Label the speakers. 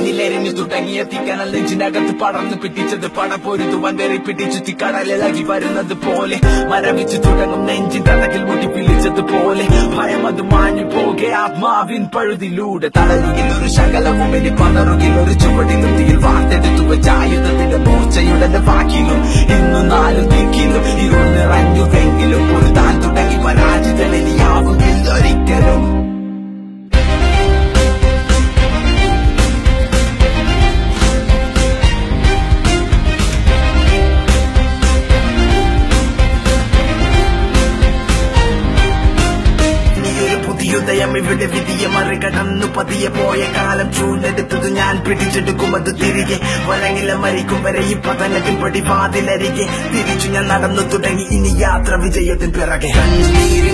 Speaker 1: എന്നിലെരിഞ്ഞു തുടങ്ങിയ തീക്കനൽ നെഞ്ചിനകത്ത് പടർന്നു പിടിച്ചത് പടപ്പൊരുതു വന്തേറി പിടിച്ചു തിക്കടലിളകി വരുന്നത് പോലെ മരവിച്ചു തുടങ്ങും നെഞ്ചിൻ തടകിൽ മുട്ടി പിളിച്ചതുപോലെ ഭയം അത് മാഞ്ഞു പോകെ ആത്മാവിൻ പഴുതിലൂടെ തടലിയിൽ ഒരു ശകലവും ഇനി പതറുകിൽ ഒരു ചുവടിലും തീയിൽ വാർത്തെടുത്തു വെച്ച ആയുധത്തിന്റെ മൂർച്ചയുടെ വാക്കിലും ഇന്നു നാലു ദിക്കിലും ഇരുൾ നിറഞ്ഞുവെങ്കിലും ഒരു താൻ തുടങ്ങി പരാജിതനിയാവുകില്ല ഒരിക്കലും നീയൊരു പുതിയുദയം ഇവിടെ വിധിയെ മറികടന്നു പതിയെ പോയ കാലം ചൂണ്ടെടുത്തത് ഞാൻ പിടിച്ചെടുക്കും അത് തിരികെ വരങ്ങില മരിക്കും വരെ ഈ പതനത്തിൻ പടിവാതിലരികെ തിരിച്ചു ഞാൻ നടന്നു തുടങ്ങി ഇനി യാത്ര വിജയത്തിൻ പിറകെ കണ്ണീർ